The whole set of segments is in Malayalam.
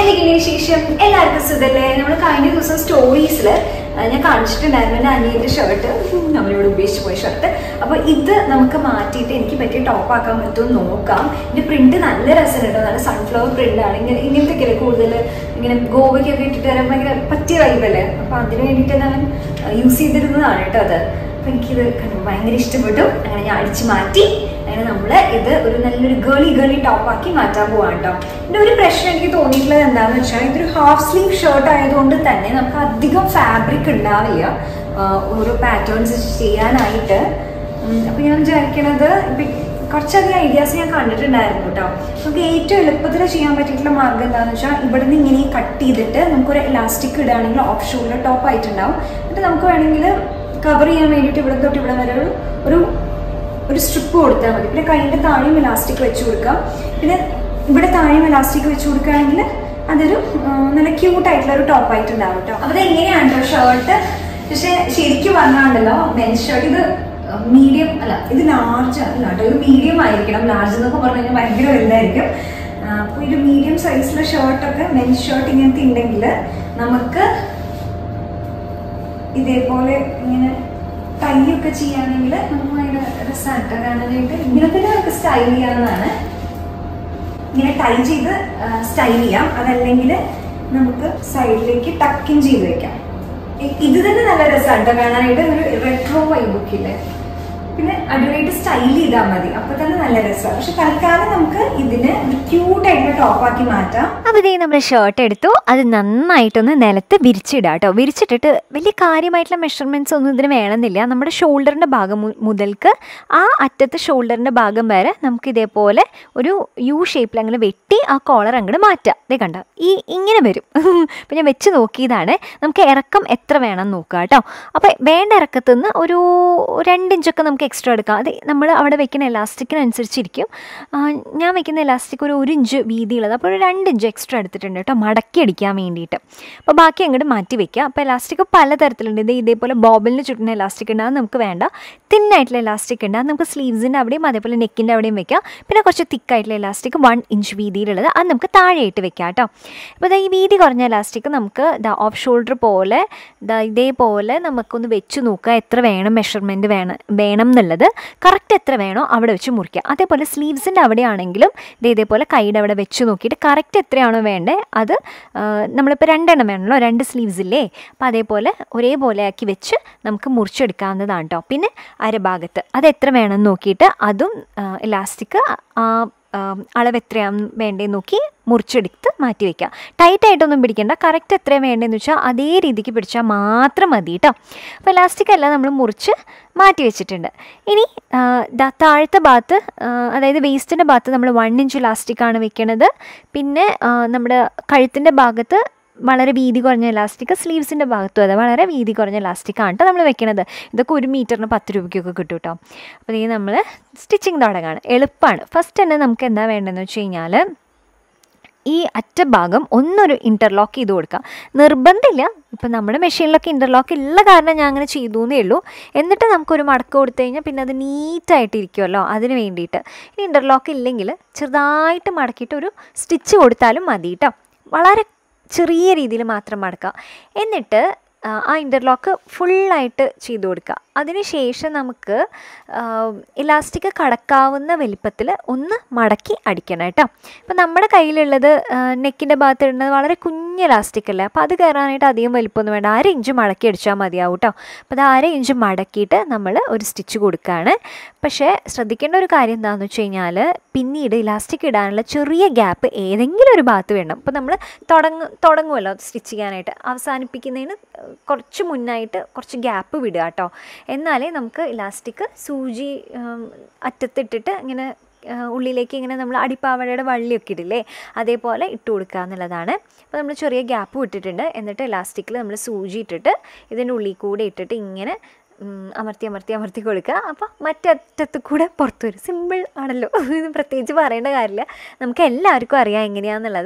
എന്തൊക്കെയാണ് ശേഷം എല്ലാവർക്കും സുഖല്ലേ നമ്മൾ കഴിഞ്ഞ ദിവസം സ്റ്റോറീസിൽ ഞാൻ കാണിച്ചിട്ടുണ്ടായിരുന്നു എൻ്റെ അനിയൻ്റെ ഷർട്ട് നമ്മളിവിടെ ഉപയോഗിച്ച് പോയ ഷർട്ട് അപ്പോൾ ഇത് നമുക്ക് മാറ്റിയിട്ട് എനിക്ക് പറ്റിയ ടോപ്പ് ആക്കാൻ പറ്റുമോ നോക്കാം ഇതിൻ്റെ പ്രിന്റ് നല്ല രസമുണ്ട് നല്ല സൺഫ്ലവർ പ്രിന്റ് ആണ് ഇങ്ങനെ ഇങ്ങനത്തെ കൂടുതൽ ഇങ്ങനെ ഗോവയ്ക്കൊക്കെ ഇട്ടിട്ട് വരാൻ ഭയങ്കര പറ്റിയ വൈബല്ലേ അപ്പോൾ അതിന് വേണ്ടിയിട്ട് ഞാൻ യൂസ് ചെയ്തിരുന്നതാണ് കേട്ടോ അത് അപ്പോൾ എനിക്കിത് കണ്ടു ഭയങ്കര ഇഷ്ടപ്പെട്ടു അങ്ങനെ ഞാൻ അടിച്ച് മാറ്റി അങ്ങനെ നമ്മൾ ഇത് ഒരു നല്ലൊരു ഗേളി ഗേളി ടോപ്പാക്കി മാറ്റാൻ പോവാണ് കേട്ടോ പിന്നെ ഒരു പ്രശ്നം എനിക്ക് തോന്നിയിട്ടുള്ളത് എന്താണെന്ന് വെച്ചാൽ ഇതൊരു ഹാഫ് സ്ലീവ് ഷർട്ട് ആയതുകൊണ്ട് തന്നെ നമുക്ക് അധികം ഫാബ്രിക് ഉണ്ടാവില്ല ആഹ് ഓരോ പാറ്റേൺസ് ചെയ്യാനായിട്ട് ഉം, അപ്പൊ ഞാൻ വിചാരിക്കണത് ഇപ്പൊ കുറച്ചധികം ഐഡിയാസ് ഞാൻ കണ്ടിട്ടുണ്ടായിരുന്നു കേട്ടോ നമുക്ക് ഏറ്റവും എളുപ്പത്തിൽ ചെയ്യാൻ പറ്റിയിട്ടുള്ള മാർഗ്ഗം എന്താണെന്ന് വെച്ചാൽ ഇവിടെ നിന്ന് ഇങ്ങനെ കട്ട് ചെയ്തിട്ട് നമുക്കൊരു ഇലാസ്റ്റിക് ഇടുകയാണെങ്കിൽ ഓഫ് ഷോൾഡർ ടോപ്പ് ആയിട്ടുണ്ടാവും എന്നിട്ട് നമുക്ക് വേണമെങ്കിൽ കവർ ചെയ്യാൻ വേണ്ടിയിട്ട് ഇവിടെ തൊട്ട് ഇവിടെ വരെ ഒരു ഒരു ഒരു സ്ട്രിപ്പ് കൊടുത്താൽ മതി പിന്നെ കൈൻ്റെ താഴെയും ഇലാസ്റ്റിക് വെച്ച് കൊടുക്കാം പിന്നെ ഇവിടെ താഴെയും ഇലാസ്റ്റിക് വെച്ച് കൊടുക്കുകയാണെങ്കിൽ അതൊരു ആ, നല്ല ക്യൂട്ട് ആയിട്ടുള്ള ഒരു ടോപ്പ് ആയിട്ടുണ്ടാവും കേട്ടോ അപ്പോൾ ഇത് എങ്ങനെയാണ് കേട്ടോ ഷർട്ട് പക്ഷെ ശരിക്കും പറഞ്ഞാണ്ടല്ലോ മെൻസ് ഷർട്ട് ഇത് മീഡിയം അല്ല ഇത് ലാർജ് അല്ല കേട്ടോ ഇത് മീഡിയം ആയിരിക്കണം ലാർജ് എന്നൊക്കെ പറഞ്ഞു കഴിഞ്ഞാൽ ഭയങ്കര വലുതായിരിക്കും അപ്പോൾ ഒരു മീഡിയം സൈസിലെ ഷർട്ടൊക്കെ മെൻസ് ഷർട്ട് ഇങ്ങനത്തെ ഉണ്ടെങ്കിൽ നമുക്ക് ഇതേപോലെ ഇങ്ങനെ ടൈയൊക്കെ ചെയ്യുകയാണെങ്കിൽ നമുക്ക് ഭയങ്കര രസമായിട്ട് കാണാനായിട്ട് ഇങ്ങനെ തന്നെ നമുക്ക് സ്റ്റൈൽ ചെയ്യാവുന്നതാണ് ഇങ്ങനെ ടൈ ചെയ്ത് സ്റ്റൈൽ ചെയ്യാം അതല്ലെങ്കിൽ നമുക്ക് സൈഡിലേക്ക് ടക്കിൻ ചെയ്ത് വെക്കാം ഇ- ഇത് തന്നെ നല്ല രസമാണ് കാണാനായിട്ട് ഒരു റെട്രോ വൈബൊക്കെ ഇല്ലേ പിന്നെ അടിപൊളിയായിട്ട് സ്റ്റൈൽ ചെയ്താൽ മതി അപ്പൊ തന്നെ നല്ല രസമാണ് പക്ഷെ തൽക്കാലം നമുക്ക് ഇതിന് ഒരു ക്യൂട്ട് ആയിട്ടുള്ള ടോപ്പാക്കി മാറ്റാം അപ്പോൾ ഇതേ നമ്മൾ ഷർട്ട് എടുത്തു അത് നന്നായിട്ടൊന്ന് നിലത്ത് വിരിച്ചിടുക കേട്ടോ വിരിച്ചിട്ടിട്ട് വലിയ കാര്യമായിട്ടുള്ള മെഷർമെൻറ്റ്സ് ഒന്നും ഇതിന് വേണമെന്നില്ല നമ്മുടെ ഷോൾഡറിൻ്റെ ഭാഗം മു- മുതൽക്ക് ആ അറ്റത്ത് ഷോൾഡറിൻ്റെ ഭാഗം വരെ നമുക്ക് ഇതേപോലെ ഒരു യു ഷേപ്പിൽ അങ്ങനെ വെട്ടി ആ കോളർ അങ്ങോട്ട് മാറ്റുക ഇതേ കണ്ട ഈ ഇങ്ങനെ വരും അപ്പോൾ ഞാൻ വെച്ച് നോക്കിയതാണ് നമുക്ക് ഇറക്കം എത്ര വേണം നോക്കുക കേട്ടോ അപ്പോൾ വേണ്ട ഇറക്കത്തുനിന്ന് ഒരു രണ്ടിഞ്ചൊക്കെ നമുക്ക് എക്സ്ട്രാ എടുക്കാം അത് നമ്മൾ അവിടെ വെക്കുന്ന എലാസ്റ്റിക്കിനനുസരിച്ചിരിക്കും ആ, ഞാൻ വെക്കുന്ന എലാസ്റ്റിക് ഒരു ഒരു ഇഞ്ച് വീതിയുള്ളത് അപ്പോൾ ഒരു രണ്ട് ഇഞ്ച് എക്സ്ട്രാ എടുത്തിട്ടുണ്ട് കേട്ടോ മടക്കി അടിക്കാൻ വേണ്ടിയിട്ട് അപ്പോൾ ബാക്കി അങ്ങോട്ട് മാറ്റി വെക്കുക അപ്പോൾ എലാസ്റ്റിക് പലതരത്തിലുണ്ട് ഇത് ഇതേപോലെ ബോബലിന് ചുറ്റുന്ന എലാസ്റ്റിക് ഉണ്ട് അത് നമുക്ക് വേണ്ട തിന്നായിട്ടുള്ള എലാസ്റ്റിക് ഉണ്ട് അത് നമുക്ക് സ്ലീവ്സിൻ്റെ അവിടെയും അതേപോലെ നെക്കിൻ്റെ അവിടെയും വെക്കാം പിന്നെ കുറച്ച് തിക്കായിട്ടുള്ള എലാസ്റ്റിക് വൺ ഇഞ്ച് വീതിയിലുള്ളത് അത് നമുക്ക് താഴെയായിട്ട് വെക്കാം കേട്ടോ അപ്പോൾ ദാ ഈ വീതി കുറഞ്ഞ എലാസ്റ്റിക് നമുക്ക് ദാ ഓഫ് ഷോൾഡർ പോലെ ദാ ഇതേപോലെ നമുക്കൊന്ന് വെച്ച് നോക്കുക എത്ര വേണം മെഷർമെൻറ്റ് വേണം വേണം എന്നുള്ളത് കറക്റ്റ് എത്ര വേണോ അവിടെ വെച്ച് മുറിക്കുക അതേപോലെ സ്ലീവ്സിൻ്റെ അവിടെയാണെങ്കിലും ദേ ഇതേപോലെ കൈയുടെ അവിടെ വെച്ച് നോക്കിയിട്ട് കറക്റ്റ് എത്രയാണോ വേണ്ടത് അത് ആ, നമ്മളിപ്പോൾ രണ്ടെണ്ണം വേണമല്ലോ രണ്ട് സ്ലീവ്സ് ഇല്ലേ അപ്പോൾ അതേപോലെ ഒരേപോലെ ആക്കി വെച്ച് നമുക്ക് മുറിച്ചെടുക്കാവുന്നതാണ് കേട്ടോ പിന്നെ അരഭാഗത്ത് അത് എത്ര വേണമെന്ന് നോക്കിയിട്ട് അതും ഇലാസ്റ്റിക് ആ ആം, അളവ് എത്രയാണ് വേണ്ടതെന്ന് നോക്കി മുറിച്ചെടുത്ത് മാറ്റി വയ്ക്കുക ടൈറ്റായിട്ടൊന്നും പിടിക്കേണ്ട കറക്റ്റ് എത്രയാണ് വേണ്ടതെന്ന് വെച്ചാൽ അതേ രീതിക്ക് പിടിച്ചാൽ മാത്രം മതി കേട്ടോ അപ്പോൾ ഇലാസ്റ്റിക് എല്ലാം നമ്മൾ മുറിച്ച് മാറ്റി വെച്ചിട്ടുണ്ട് ഇനി ആ, ദാ താഴത്തെ ഭാഗത്ത് ആ, അതായത് വേസ്റ്റിൻ്റെ ഭാഗത്ത് നമ്മൾ വൺ ഇഞ്ച് ഇലാസ്റ്റിക്കാണ് വെക്കണത് പിന്നെ ആ, നമ്മുടെ കഴുത്തിൻ്റെ ഭാഗത്ത് വളരെ വീതി കുറഞ്ഞ ഇലാസ്റ്റിക് സ്ലീവ്സിൻ്റെ ഭാഗത്തും അതെ വളരെ വീതി കുറഞ്ഞ ഇലാസ്റ്റിക്കാണ് കേട്ടോ നമ്മൾ വെക്കണത് ഇതൊക്കെ ഒരു മീറ്ററിന് പത്ത് രൂപയ്ക്കൊക്കെ കിട്ടും കേട്ടോ അപ്പോൾ ഇത് നമ്മൾ സ്റ്റിച്ചിങ് തുടങ്ങാണ് എളുപ്പമാണ് ഫസ്റ്റ് തന്നെ നമുക്ക് എന്താ വേണ്ടതെന്ന് വെച്ച് കഴിഞ്ഞാൽ ഈ അറ്റഭാഗം ഒന്നൊരു ഇൻ്റർലോക്ക് ചെയ്ത് കൊടുക്കാം നിർബന്ധമില്ല ഇപ്പം നമ്മുടെ മെഷീനിലൊക്കെ ഇൻ്റർലോക്ക് ഉള്ള കാരണം ഞാൻ അങ്ങനെ ചെയ്തു എന്നേ ഉള്ളൂ എന്നിട്ട് നമുക്കൊരു മടക്ക് കൊടുത്തു കഴിഞ്ഞാൽ പിന്നെ അത് നീറ്റായിട്ട് ഇരിക്കുമല്ലോ അതിന് വേണ്ടിയിട്ട് ഇനി ഇൻ്റർലോക്ക് ഇല്ലെങ്കിൽ ചെറുതായിട്ട് മടക്കിയിട്ട് ഒരു സ്റ്റിച്ച് കൊടുത്താലും മതി കേട്ടോ വളരെ ചെറിയ രീതിയിൽ മാത്രം മടക്കുക എന്നിട്ട് ആ, ആ ഇൻ്റർലോക്ക് ഫുള്ളായിട്ട് ചെയ്ത് കൊടുക്കുക അതിനുശേഷം നമുക്ക് ഇലാസ്റ്റിക് കടക്കാവുന്ന വലിപ്പത്തിൽ ഒന്ന് മടക്കി അടിക്കണം കേട്ടോ ഇപ്പം നമ്മുടെ കയ്യിലുള്ളത് നെക്കിൻ്റെ ഭാഗത്ത് ഇടുന്നത് വളരെ കുഞ്ഞ് ഇലാസ്റ്റിക് അല്ലേ അപ്പോൾ അത് കയറാനായിട്ട് അധികം വലിപ്പമൊന്നും വേണ്ട അര ഇഞ്ച് മടക്കി അടിച്ചാൽ മതിയാവും കേട്ടോ അപ്പോൾ അത് അര ഇഞ്ച് മടക്കിയിട്ട് നമ്മൾ ഒരു സ്റ്റിച്ച് കൊടുക്കുകയാണ് പക്ഷേ ശ്രദ്ധിക്കേണ്ട ഒരു കാര്യം എന്താണെന്ന് വെച്ച് കഴിഞ്ഞാൽ പിന്നീട് ഇലാസ്റ്റിക് ഇടാനുള്ള ചെറിയ ഗ്യാപ്പ് ഏതെങ്കിലും ഒരു ഭാഗത്ത് വേണം ഇപ്പോൾ നമ്മൾ തുടങ്ങ തുടങ്ങുമല്ലോ സ്റ്റിച്ച് ചെയ്യാനായിട്ട് അവസാനിപ്പിക്കുന്നതിന് കുറച്ച് മുന്നായിട്ട് കുറച്ച് ഗ്യാപ്പ് വിടുക കേട്ടോ എന്നാലേ നമുക്ക് ഇലാസ്റ്റിക് സൂചി ഉം, അറ്റത്തിട്ടിട്ട് ഇങ്ങനെ ആ, ഉള്ളിലേക്ക് ഇങ്ങനെ നമ്മൾ അടിപ്പാവടയുടെ വള്ളിയൊക്കെ ഇടില്ലേ അതേപോലെ ഇട്ട് കൊടുക്കുക എന്നുള്ളതാണ് അപ്പോൾ നമ്മൾ ചെറിയ ഗ്യാപ്പ് വിട്ടിട്ടുണ്ട് എന്നിട്ട് ഇലാസ്റ്റിക്കിൽ നമ്മൾ സൂചി ഇട്ടിട്ട് ഇതിൻ്റെ ഉള്ളിൽ കൂടെ ഇട്ടിട്ട് ഇങ്ങനെ ഉം, അമർത്തി അമർത്തി അമർത്തി കൊടുക്കുക അപ്പോൾ മറ്ററ്റത്ത് കൂടെ പുറത്ത് വരും സിമ്പിൾ ആണല്ലോ ഇത് പ്രത്യേകിച്ച് പറയേണ്ട കാര്യമില്ല നമുക്ക് എല്ലാവർക്കും അറിയാം എങ്ങനെയാണെന്നുള്ളത്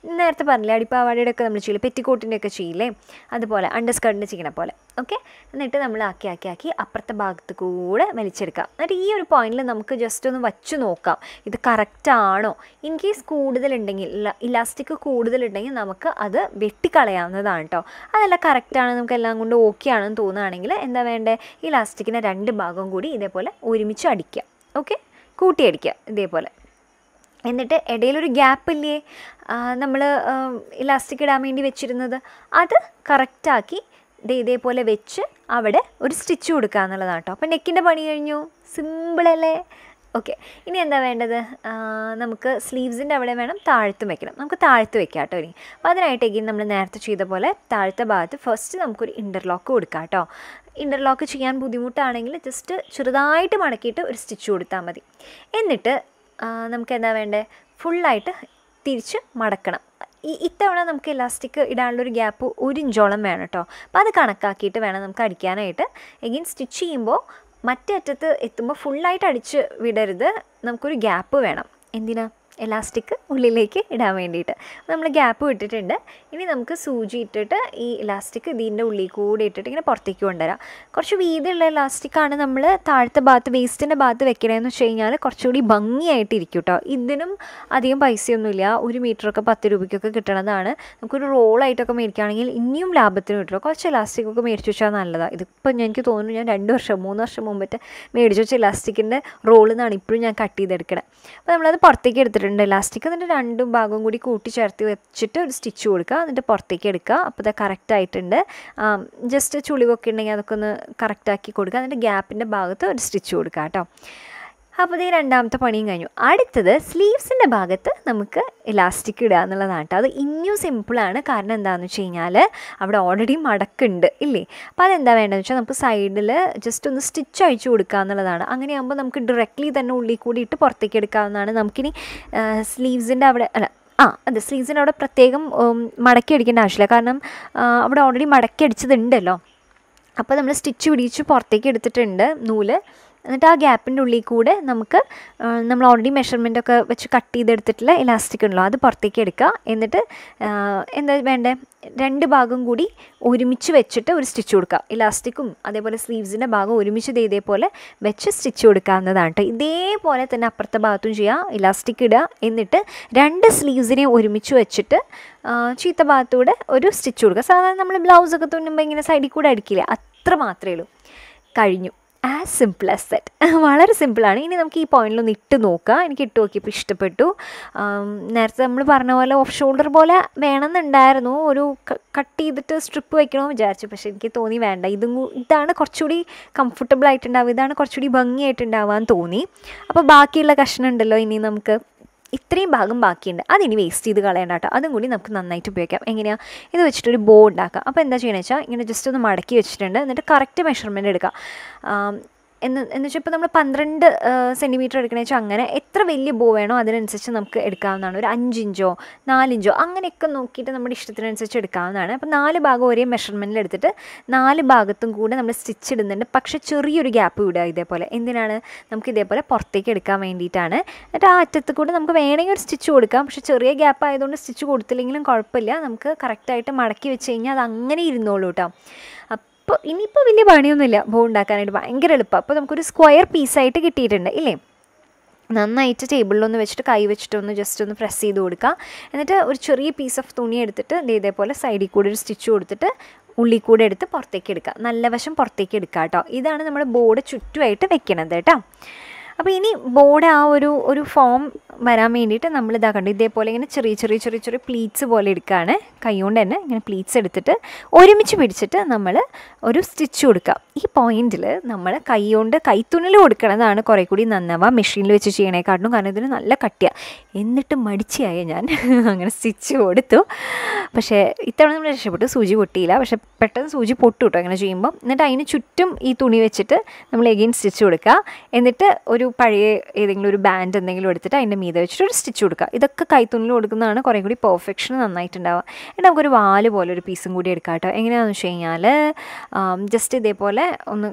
നേരത്തെ പറഞ്ഞില്ലേ അടിപ്പാവാടയുടെ ഒക്കെ നമ്മൾ ചെയ്യില്ലേ പെറ്റിക്കോട്ടിൻ്റെ ഒക്കെ ചെയ്യില്ലേ അതുപോലെ അണ്ടർസ്കർട്ടിൻ്റെ ചെയ്യണ പോലെ ഓക്കെ എന്നിട്ട് നമ്മൾ ആക്കി ആക്കി ആക്കി അപ്പുറത്തെ ഭാഗത്ത് കൂടെ വലിച്ചെടുക്കാം എന്നിട്ട് ഈ ഒരു പോയിന്റിൽ നമുക്ക് ജസ്റ്റ് ഒന്ന് വച്ച് നോക്കാം ഇത് കറക്റ്റ് ആണോ ഇൻ കേസ് കൂടുതലുണ്ടെങ്കിൽ ഇലാസ്റ്റിക് കൂടുതലുണ്ടെങ്കിൽ നമുക്ക് അത് വെട്ടിക്കളയാവുന്നതാണ് കേട്ടോ അതല്ല കറക്റ്റാണ് നമുക്ക് എല്ലാം കൊണ്ട് ഓക്കെ ആണെന്ന് തോന്നുകയാണെങ്കിൽ എന്താ വേണ്ടേ ഇലാസ്റ്റിക്കിൻ്റെ രണ്ട് ഭാഗവും കൂടി ഇതേപോലെ ഒരുമിച്ച് അടിക്കുക ഓക്കെ കൂട്ടിയടിക്കുക ഇതേപോലെ എന്നിട്ട് ഇടയിലൊരു ഗ്യാപ്പ് ഇല്ലേ നമ്മൾ ഇലാസ്റ്റിക് ഇടാൻ വേണ്ടി വെച്ചിരുന്നത് അത് കറക്റ്റാക്കി ദേ ഇതേപോലെ വെച്ച് അവിടെ ഒരു സ്റ്റിച്ച് കൊടുക്കുക എന്നുള്ളതാണ് കേട്ടോ അപ്പം നെക്കിൻ്റെ പണി കഴിഞ്ഞു സിമ്പിളല്ലേ ഓക്കെ ഇനി എന്താ വേണ്ടത് ആ, നമുക്ക് സ്ലീവ്സിൻ്റെ അവിടെ വേണം താഴ്ത്തും വെക്കണം നമുക്ക് താഴ്ത്ത് വെക്കാം കേട്ടോ ഇനി അപ്പോൾ അതിനായിട്ടേക്ക് നമ്മൾ നേരത്തെ ചെയ്ത പോലെ താഴത്തെ ഭാഗത്ത് ഫസ്റ്റ് നമുക്കൊരു ഇൻ്റർലോക്ക് കൊടുക്കാം കേട്ടോ ഇൻ്റർലോക്ക് ചെയ്യാൻ ബുദ്ധിമുട്ടാണെങ്കിൽ ജസ്റ്റ് ചെറുതായിട്ട് മടക്കിയിട്ട് ഒരു സ്റ്റിച്ച് കൊടുത്താൽ മതി എന്നിട്ട് ആ, നമുക്ക് എന്താ വേണ്ടേ ഫുള്ളായിട്ട് തിരിച്ച് മടക്കണം ഈ ഇത്തവണ നമുക്ക് ഇലാസ്റ്റിക് ഇടാനുള്ളൊരു ഗ്യാപ്പ് ഒരു ഇഞ്ചോളം വേണം കേട്ടോ അപ്പോൾ അത് കണക്കാക്കിയിട്ട് വേണം നമുക്ക് അടിക്കാനായിട്ട് എഗെയിൻ സ്റ്റിച്ച് ചെയ്യുമ്പോൾ മറ്റേ അറ്റത്ത് എത്തുമ്പോൾ ഫുള്ളായിട്ട് അടിച്ച് വിടരുത് നമുക്കൊരു ഗ്യാപ്പ് വേണം എന്തിനാ എലാസ്റ്റിക് ഉള്ളിലേക്ക് ഇടാൻ വേണ്ടിയിട്ട് നമ്മൾ ഗ്യാപ്പ് വിട്ടിട്ടുണ്ട് ഇനി നമുക്ക് സൂചി ഇട്ടിട്ട് ഈ ഇലാസ്റ്റിക് ഇതിൻ്റെ ഉള്ളിൽ കൂടി ഇട്ടിട്ട് ഇങ്ങനെ പുറത്തേക്ക് കൊണ്ടുവരാം കുറച്ച് വീതിയുള്ള ഇലാസ്റ്റിക്കാണ് നമ്മൾ താഴത്തെ ഭാഗത്ത് വേസ്റ്റിൻ്റെ ഭാഗത്ത് വെക്കണതെന്ന് വെച്ച് കഴിഞ്ഞാൽ കുറച്ചുകൂടി ഭംഗിയായിട്ട് ഇരിക്കും കേട്ടോ ഇതിനും അധികം പൈസയൊന്നുമില്ല ഒരു മീറ്ററൊക്കെ പത്ത് രൂപയ്ക്കൊക്കെ കിട്ടണതാണ് നമുക്കൊരു റോളായിട്ടൊക്കെ മേടിക്കുകയാണെങ്കിൽ ഇനിയും ലാഭത്തിന് കിട്ടും കുറച്ച് ഇലാസ്റ്റിക് ഒക്കെ മേടിച്ച് വെച്ചാൽ നല്ലതാണ് ഇതിപ്പോൾ എനിക്ക് തോന്നുന്നു ഞാൻ രണ്ട് വർഷം മൂന്ന് വർഷം മുമ്പത്തെ മേടിച്ച് വെച്ച ഇലാസ്റ്റിക്കിൻ്റെ റോളിൽ നിന്നാണ് ഇപ്പോഴും ഞാൻ കട്ട് ചെയ്തെടുക്കണത് അപ്പോൾ നമ്മളത് പുറത്തേക്ക് എടുത്തിട്ടുണ്ട് ഇലാസ്റ്റിക് എന്നിട്ട് രണ്ടും ഭാഗവും കൂടി കൂട്ടി ചേർത്ത് വെച്ചിട്ട് ഒരു സ്റ്റിച്ച് കൊടുക്കുക എന്നിട്ട് പുറത്തേക്ക് എടുക്കുക അപ്പോൾ അത് കറക്റ്റ് ആയിട്ടുണ്ട് ജസ്റ്റ് ചുളിവൊക്കെ ഉണ്ടെങ്കിൽ അതൊക്കെ ഒന്ന് കറക്റ്റാക്കി കൊടുക്കുക എന്നിട്ട് ഗ്യാപ്പിൻ്റെ ഭാഗത്ത് ഒരു സ്റ്റിച്ച് കൊടുക്കുക കേട്ടോ അപ്പോൾ ഈ രണ്ടാമത്തെ പണിയും കഴിഞ്ഞു അടുത്തത് സ്ലീവ്സിൻ്റെ ഭാഗത്ത് നമുക്ക് ഇലാസ്റ്റിക് ഇടുക എന്നുള്ളതാണ് കേട്ടോ അത് ഇനിയും സിമ്പിളാണ് കാരണം എന്താണെന്ന് വെച്ച് കഴിഞ്ഞാൽ അവിടെ ഓൾറെഡി മടക്കുണ്ട് ഇല്ലേ അപ്പോൾ അതെന്താ വേണ്ടതെന്ന് വെച്ചാൽ നമുക്ക് സൈഡിൽ ജസ്റ്റ് ഒന്ന് സ്റ്റിച്ച് അഴിച്ചു കൊടുക്കുക എന്നുള്ളതാണ് അങ്ങനെയാകുമ്പോൾ നമുക്ക് ഡയറക്റ്റ്ലി തന്നെ ഉള്ളിൽ കൂടി ഇട്ട് പുറത്തേക്ക് എടുക്കാവുന്നതാണ് നമുക്കിനി സ്ലീവ്സിൻ്റെ അവിടെ അല്ല ആ അതെ സ്ലീവ്സിൻ്റെ അവിടെ പ്രത്യേകം ഉം, മടക്കി അടിക്കേണ്ട ആവശ്യമില്ല കാരണം ആ, അവിടെ ഓൾറെഡി മടക്കി അടിച്ചതുണ്ടല്ലോ അപ്പോൾ നമ്മൾ സ്റ്റിച്ച് പിടിച്ച് പുറത്തേക്ക് എടുത്തിട്ടുണ്ട് നൂല് എന്നിട്ട് ആ ഗ്യാപ്പിൻ്റെ ഉള്ളിൽ കൂടെ നമുക്ക് ആ, നമ്മൾ ഓൾറെഡി മെഷർമെൻ്റ് ഒക്കെ വെച്ച് കട്ട് ചെയ്തെടുത്തിട്ടുള്ള ഇലാസ്റ്റിക് ഉണ്ടല്ലോ അത് പുറത്തേക്ക് എടുക്കുക എന്നിട്ട് ആ, എന്താ വേണ്ടേ രണ്ട് ഭാഗം കൂടി ഒരുമിച്ച് വെച്ചിട്ട് ഒരു സ്റ്റിച്ച് കൊടുക്കുക ഇലാസ്റ്റിക്കും അതേപോലെ സ്ലീവ്സിൻ്റെ ഭാഗം ഒരുമിച്ച് ദേ ഇതേപോലെ വെച്ച് സ്റ്റിച്ച് കൊടുക്കാവുന്നതാണ് കേട്ടോ ഇതേപോലെ തന്നെ അപ്പുറത്തെ ഭാഗത്തും ചെയ്യുക ഇലാസ്റ്റിക് ഇടുക എന്നിട്ട് രണ്ട് സ്ലീവ്സിനെ ഒരുമിച്ച് വെച്ചിട്ട് ആ, ചീത്ത ഭാഗത്തൂടെ ഒരു സ്റ്റിച്ച് കൊടുക്കുക സാധാരണ നമ്മൾ ബ്ലൗസൊക്കെ തുന്നുമ്പോൾ ഇങ്ങനെ സൈഡിൽ കൂടെ അടിക്കില്ല അത്ര മാത്രമേ ഉള്ളൂ കഴിഞ്ഞു ആസ് സിമ്പിൾ ആസ് സെറ്റ് വളരെ സിമ്പിളാണ് ഇനി നമുക്ക് ഈ പോയിന്റിലൊന്ന് ഇട്ട് നോക്കുക എനിക്ക് ഇട്ട് നോക്കിയപ്പോൾ ഇഷ്ടപ്പെട്ടു ആം, നേരത്തെ നമ്മൾ പറഞ്ഞ പോലെ ഓഫ് ഷോൾഡർ പോലെ വേണമെന്നുണ്ടായിരുന്നു ഒരു കട്ട് ചെയ്തിട്ട് സ്ട്രിപ്പ് വെക്കണമെന്ന് വിചാരിച്ചു പക്ഷേ എനിക്ക് തോന്നി വേണ്ട ഇതും കൂ- ഇതാണ് കുറച്ചുകൂടി കംഫർട്ടബിൾ ആയിട്ടുണ്ടാവുക ഇതാണ് കുറച്ചുകൂടി ഭംഗിയായിട്ടുണ്ടാവാൻ തോന്നി അപ്പോൾ ബാക്കിയുള്ള കഷ്ണം ഉണ്ടല്ലോ ഇനി നമുക്ക് ഇത്രയും ഭാഗം ബാക്കിയുണ്ട് അതിനി വേസ്റ്റ് ചെയ്ത് കളയണ്ട കേട്ടോ അതും കൂടി നമുക്ക് നന്നായിട്ട് ഉപയോഗിക്കാം എങ്ങനെയാണ് ഇത് വെച്ചിട്ടൊരു ബോ ഉണ്ടാക്കാം അപ്പോൾ എന്താ ചെയ്യണമെന്ന് വെച്ചാൽ ഇങ്ങനെ ജസ്റ്റ് ഒന്ന് മടക്കി വെച്ചിട്ടുണ്ട് എന്നിട്ട് കറക്റ്റ് മെഷർമെൻറ്റ് എടുക്കുക ആം, എന്ന് എന്ന് വെച്ചാൽ ഇപ്പോൾ നമ്മൾ പന്ത്രണ്ട് സെൻറ്റിമീറ്റർ എടുക്കണമെന്ന് വെച്ചാൽ അങ്ങനെ എത്ര വലിയ ബോ വേണോ അതിനനുസരിച്ച് നമുക്ക് എടുക്കാവുന്നതാണ് ഒരു അഞ്ചിഞ്ചോ നാലിഞ്ചോ അങ്ങനെയൊക്കെ നോക്കിയിട്ട് നമ്മുടെ ഇഷ്ടത്തിനനുസരിച്ച് എടുക്കാവുന്നതാണ് അപ്പോൾ നാല് ഭാഗം ഒരേ മെഷർമെൻറ്റിൽ എടുത്തിട്ട് നാല് ഭാഗത്തും കൂടെ നമ്മൾ സ്റ്റിച്ച് ഇടുന്നുണ്ട് പക്ഷേ ചെറിയൊരു ഗ്യാപ്പ് വിടുക ഇതേപോലെ എന്തിനാണ് നമുക്ക് ഇതേപോലെ പുറത്തേക്ക് എടുക്കാൻ വേണ്ടിയിട്ടാണ് എന്നിട്ട് ആ അറ്റത്ത് കൂടെ നമുക്ക് വേണമെങ്കിൽ ഒരു സ്റ്റിച്ച് കൊടുക്കാം പക്ഷേ ചെറിയ ഗ്യാപ്പ് ആയതുകൊണ്ട് സ്റ്റിച്ച് കൊടുത്തില്ലെങ്കിലും കുഴപ്പമില്ല നമുക്ക് കറക്റ്റായിട്ട് മടക്കി വെച്ച് കഴിഞ്ഞാൽ അത് അങ്ങനെ ഇരുന്നോളൂ കേട്ടോ അപ്പോൾ ഇനിയിപ്പോൾ വലിയ പണിയൊന്നുമില്ല ബോ ഉണ്ടാക്കാനായിട്ട് ഭയങ്കര എളുപ്പമാണ് അപ്പോൾ നമുക്കൊരു സ്ക്വയർ പീസായിട്ട് കിട്ടിയിട്ടുണ്ട് ഇല്ലേ നന്നായിട്ട് ടേബിളിലൊന്ന് വെച്ചിട്ട് കൈ വെച്ചിട്ട് ഒന്ന് ജസ്റ്റ് ഒന്ന് പ്രസ് ചെയ്ത് കൊടുക്കുക എന്നിട്ട് ഒരു ചെറിയ പീസ് ഓഫ് തുണി എടുത്തിട്ട് ദേ ഇതേപോലെ സൈഡിൽ കൂടെ ഒരു സ്റ്റിച്ച് കൊടുത്തിട്ട് ഉള്ളിൽ കൂടെ എടുത്ത് പുറത്തേക്ക് എടുക്കുക നല്ല വശം പുറത്തേക്ക് എടുക്കുക കേട്ടോ ഇതാണ് നമ്മൾ ബോർഡ് ചുറ്റുമായിട്ട് വെക്കണത് കേട്ടോ അപ്പോൾ ഇനി ബോർഡ് ആ ഒരു ഒരു ഫോം വരാൻ വേണ്ടിയിട്ട് നമ്മൾ ഇതാ കണ്ടു ഇതേപോലെ ഇങ്ങനെ ചെറിയ ചെറിയ ചെറിയ ചെറിയ പ്ലീറ്റ്സ് പോലെ എടുക്കുകയാണ് കൈകൊണ്ട് തന്നെ ഇങ്ങനെ പ്ലീറ്റ്സ് എടുത്തിട്ട് ഒരുമിച്ച് പിടിച്ചിട്ട് നമ്മൾ ഒരു സ്റ്റിച്ച് കൊടുക്കുക ഈ പോയിന്റിൽ നമ്മൾ കൈകൊണ്ട് കൈത്തുണിൽ കൊടുക്കണതാണ് കുറേ കൂടി നന്നാവുക മെഷീനിൽ വെച്ച് ചെയ്യണേക്കാട്ടിലും കാരണം ഇതിന് നല്ല കട്ടിയാണ് എന്നിട്ട് മടിച്ചായ ഞാൻ അങ്ങനെ സ്റ്റിച്ച് കൊടുത്തു പക്ഷേ ഇത്തവണ നമ്മൾ രക്ഷപ്പെട്ടു സൂചി പൊട്ടിയില്ല പക്ഷേ പെട്ടെന്ന് സൂചി പൊട്ടു കേട്ടോ അങ്ങനെ ചെയ്യുമ്പോൾ എന്നിട്ട് അതിന് ചുറ്റും ഈ തുണി വെച്ചിട്ട് നമ്മൾ എഗെയിൻ സ്റ്റിച്ച് കൊടുക്കുക എന്നിട്ട് ഒരു പഴയ ഏതെങ്കിലും ഒരു ബാൻഡ് എന്തെങ്കിലും എടുത്തിട്ട് അതിൻ്റെ മീതെ വെച്ചിട്ട് ഒരു സ്റ്റിച്ച് കൊടുക്കുക ഇതൊക്കെ കൈത്തുണിൽ കൊടുക്കുന്നതാണ് കുറേ കൂടി പെർഫെക്ഷൻ നന്നായിട്ടുണ്ടാവുക എന്നിട്ട് നമുക്കൊരു വാല് പോലെ ഒരു പീസും കൂടി എടുക്കാം കേട്ടോ എങ്ങനെയാണെന്ന് വെച്ച് കഴിഞ്ഞാൽ ജസ്റ്റ് ഇതേപോലെ ഒന്ന്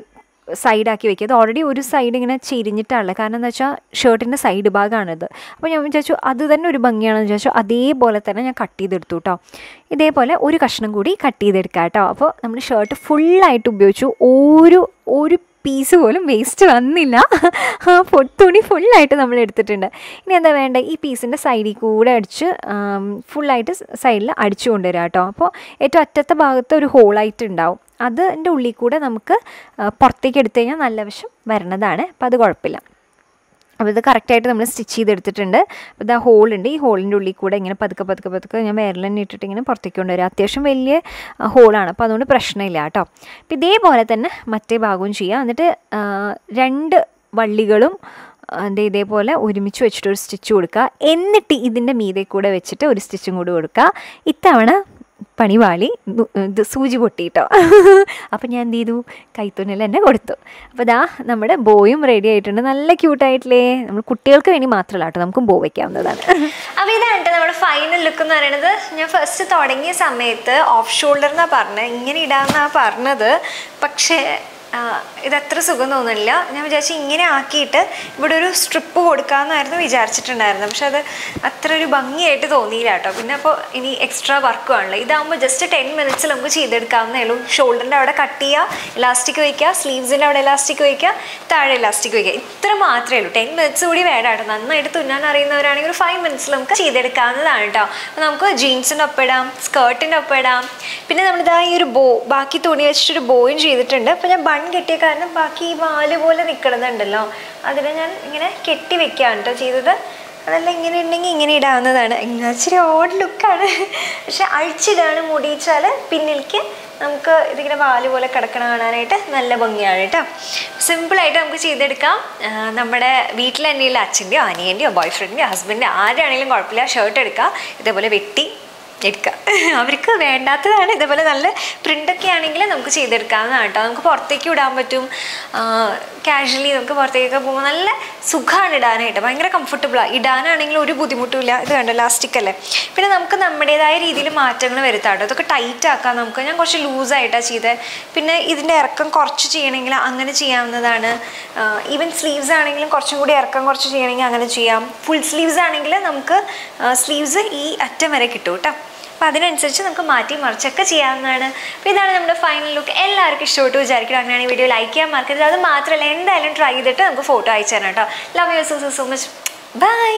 സൈഡാക്കി വെക്കുക അത് ഓൾറെഡി ഒരു സൈഡ് ഇങ്ങനെ ചെരിഞ്ഞിട്ടാണല്ലോ കാരണം എന്താ വെച്ചാൽ ഷർട്ടിൻ്റെ സൈഡ് ഭാഗമാണിത് അപ്പോൾ ഞാൻ വിചാരിച്ചു അത് തന്നെ ഒരു ഭംഗിയാണെന്ന് വിചാരിച്ചു അതേപോലെ തന്നെ ഞാൻ കട്ട് ചെയ്തെടുത്തു കേട്ടോ ഇതേപോലെ ഒരു കഷ്ണം കൂടി കട്ട് ചെയ്തെടുക്കാം കേട്ടോ അപ്പോൾ നമ്മൾ ഷർട്ട് ഫുള്ളായിട്ട് ഉപയോഗിച്ചു ഒരു ഒരു പീസ് പോലും വേസ്റ്റ് വന്നില്ല ആ ഫു- തുണി ഫുള്ളായിട്ട് നമ്മൾ എടുത്തിട്ടുണ്ട് ഇനി എന്താ വേണ്ട ഈ പീസിൻ്റെ സൈഡിൽ കൂടെ അടിച്ച് ഫുള്ളായിട്ട് സൈഡിൽ അടിച്ചു കൊണ്ടുവരാം കേട്ടോ അപ്പോൾ ഏറ്റവും അറ്റത്തെ ഭാഗത്ത് ഒരു ഹോളായിട്ട് ഉണ്ടാവും അതിൻ്റെ ഉള്ളിൽ കൂടെ നമുക്ക് ആ, പുറത്തേക്ക് എടുത്തു കഴിഞ്ഞാൽ നല്ല വശം വരണതാണ് അപ്പോൾ അത് കുഴപ്പമില്ല അപ്പോൾ ഇത് കറക്റ്റായിട്ട് നമ്മൾ സ്റ്റിച്ച് ചെയ്തെടുത്തിട്ടുണ്ട് അപ്പോൾ ഇതാ ഹോളുണ്ട് ഈ ഹോളിൻ്റെ ഉള്ളിൽ കൂടെ ഇങ്ങനെ പതുക്കെ പതുക്കെ പതുക്കെ ഞാൻ വിരൽ തന്നെ ഇട്ടിട്ട് ഇങ്ങനെ പുറത്തേക്ക് കൊണ്ടുവരും അത്യാവശ്യം വലിയ ആ, ഹോളാണ് അപ്പോൾ അതുകൊണ്ട് പ്രശ്നമില്ല കേട്ടോ അപ്പോൾ ഇതേപോലെ തന്നെ മറ്റേ ഭാഗവും ചെയ്യാം എന്നിട്ട് ആ, രണ്ട് വള്ളികളും ആ, ദേ ഇതേപോലെ ഒരുമിച്ച് വെച്ചിട്ട് ഒരു സ്റ്റിച്ച് കൊടുക്കുക എന്നിട്ട് ഇതിൻ്റെ മീതെ കൂടെ വെച്ചിട്ട് ഒരു സ്റ്റിച്ചും കൂടി കൊടുക്കുക ഇത്തവണ പണിവാളി നു- ഇത് സൂചി പൊട്ടിയിട്ടോ അപ്പം ഞാൻ എന്ത് ചെയ്തു കൈത്തുന്നൽ തന്നെ കൊടുത്തു അപ്പോൾ ദാ നമ്മുടെ ബോയും റെഡി ആയിട്ടുണ്ട് നല്ല ക്യൂട്ടായിട്ടില്ലേ നമ്മൾ കുട്ടികൾക്ക് വേണ്ടി മാത്രമല്ല കേട്ടോ നമുക്കും ബോ വയ്ക്കാവുന്നതാണ് അപ്പൊ ഇതാണ് ട്ടോ നമ്മുടെ ഫൈനൽ ലുക്ക് എന്ന് പറയുന്നത് ഞാൻ ഫസ്റ്റ് തുടങ്ങിയ സമയത്ത് ഓഫ് ഷോൾഡർ എന്നാ പറഞ്ഞത് ഇങ്ങനെ ഇടാന്നാ പറഞ്ഞത് പക്ഷേ ആ, ഇത് അത്ര സുഖം തോന്നുന്നില്ല ഞാൻ വിചാരിച്ചു ഇങ്ങനെ ആക്കിയിട്ട് ഇവിടെ ഒരു സ്ട്രിപ്പ് കൊടുക്കാമെന്നായിരുന്നു വിചാരിച്ചിട്ടുണ്ടായിരുന്നത് പക്ഷെ അത് അത്ര ഒരു ഭംഗിയായിട്ട് തോന്നിയില്ല കേട്ടോ പിന്നെ അപ്പോൾ ഇനി എക്സ്ട്രാ വർക്ക് ആണല്ലോ ഇതാകുമ്പോൾ ജസ്റ്റ് ടെൻ മിനിറ്റ്സിൽ നമുക്ക് ചെയ്തെടുക്കാവുന്നേ ഉള്ളൂ ഷോൾഡറിൻ്റെ അവിടെ കട്ട് ചെയ്യുക ഇലാസ്റ്റിക് വയ്ക്കുക സ്ലീവ്സിൻ്റെ അവിടെ ഇലാസ്റ്റിക് വയ്ക്കുക താഴെ ഇലാസ്റ്റിക് വയ്ക്കുക ഇത്ര മാത്രമേ ഉള്ളൂ ടെൻ മിനിറ്റ്സ് കൂടി വേണം കേട്ടോ നന്നായിട്ട് തുന്നാൻ അറിയുന്നവരാണെങ്കിൽ ഒരു ഫൈവ് മിനിറ്റ്സിൽ നമുക്ക് ചെയ്തെടുക്കാവുന്നതാണ് കേട്ടോ അപ്പോൾ നമുക്ക് ജീൻസിൻ്റെ ഒപ്പം ഇടാം സ്കേർട്ടിൻ്റെ ഒപ്പം ഇടാം പിന്നെ നമ്മളിതാ ഈ ഒരു ബോ ബാക്കി തുണി വെച്ചിട്ടൊരു ബോയും ചെയ്തിട്ടുണ്ട് അപ്പോൾ ഞാൻ ബൺ കെട്ടിയ കാരണം ബാക്കി ഈ വാല് പോലെ നിൽക്കണതുണ്ടല്ലോ അതിനെ ഞാൻ ഇങ്ങനെ കെട്ടി വെക്കുകയാണ് കേട്ടോ ചെയ്തത് അതെല്ലാം ഇങ്ങനെ ഉണ്ടെങ്കിൽ ഇങ്ങനെ ഇടാവുന്നതാണ് ഇങ്ങനെ ഇച്ചിരി ഓഡ് ലുക്കാണ് പക്ഷെ അഴിച്ചിടാണ് മുടിയിച്ചാൽ പിന്നിലേക്ക് നമുക്ക് ഇതിങ്ങനെ വാല് പോലെ കിടക്കണ കാണാനായിട്ട് നല്ല ഭംഗിയാണ് കേട്ടോ സിമ്പിളായിട്ട് നമുക്ക് ചെയ്തെടുക്കാം ആ, നമ്മുടെ വീട്ടിൽ തന്നെയുള്ള അച്ഛൻ്റെയോ അനിയൻ്റെയോ ബോയ് ഫ്രണ്ടിൻ്റെയോ ഹസ്ബൻഡിൻ്റെ ആരാണെങ്കിലും കുഴപ്പമില്ല ഷർട്ട് എടുക്കുക ഇതേപോലെ വെട്ടി എടുക്കുക അവർക്ക് വേണ്ടാത്തതാണ് ഇതേപോലെ നല്ല പ്രിൻ്റൊക്കെ ആണെങ്കിൽ നമുക്ക് ചെയ്തെടുക്കാവുന്നതാണ് കേട്ടോ നമുക്ക് പുറത്തേക്ക് ഇടാൻ പറ്റും കാഷ്വലി നമുക്ക് പുറത്തേക്കൊക്കെ പോകുമ്പോൾ നല്ല സുഖമാണ് ഇടാനായിട്ട് ഭയങ്കര കംഫർട്ടബിളാണ് ഇടാനാണെങ്കിൽ ഒരു ബുദ്ധിമുട്ടുമില്ല ഇത് കണ്ടോ ലാസ്റ്റിക് അല്ലേ പിന്നെ നമുക്ക് നമ്മുടേതായ രീതിയിൽ മാറ്റങ്ങൾ വരുത്താം കേട്ടോ ഇതൊക്കെ ടൈറ്റ് ആക്കാം നമുക്ക് ഞാൻ കുറച്ച് ലൂസായിട്ടാണ് ചെയ്തത് പിന്നെ ഇതിൻ്റെ ഇറക്കം കുറച്ച് ചെയ്യണമെങ്കിൽ അങ്ങനെ ചെയ്യാവുന്നതാണ് ഈവൻ സ്ലീവ്സ് ആണെങ്കിലും കുറച്ചും കൂടി ഇറക്കം കുറച്ച് ചെയ്യണമെങ്കിൽ അങ്ങനെ ചെയ്യാം ഫുൾ സ്ലീവ്സ് ആണെങ്കിൽ നമുക്ക് സ്ലീവ്സ് ഈ അറ്റം വരെ കിട്ടും കേട്ടോ അപ്പോൾ അതിനനുസരിച്ച് നമുക്ക് മാറ്റി മറിച്ചൊക്കെ ചെയ്യാവുന്നതാണ് അപ്പോൾ ഇതാണ് നമ്മുടെ ഫൈനൽ ലുക്ക് എല്ലാവർക്കും ഇഷ്ടപ്പെട്ടു വിചാരിക്കണം അങ്ങനെയാണ് വീഡിയോ ലൈക്ക് ചെയ്യാൻ മറക്കരുത് അത് മാത്രമല്ല എന്തായാലും ട്രൈ ചെയ്തിട്ട് നമുക്ക് ഫോട്ടോ അയച്ചു തരാം കേട്ടോ love you so so much by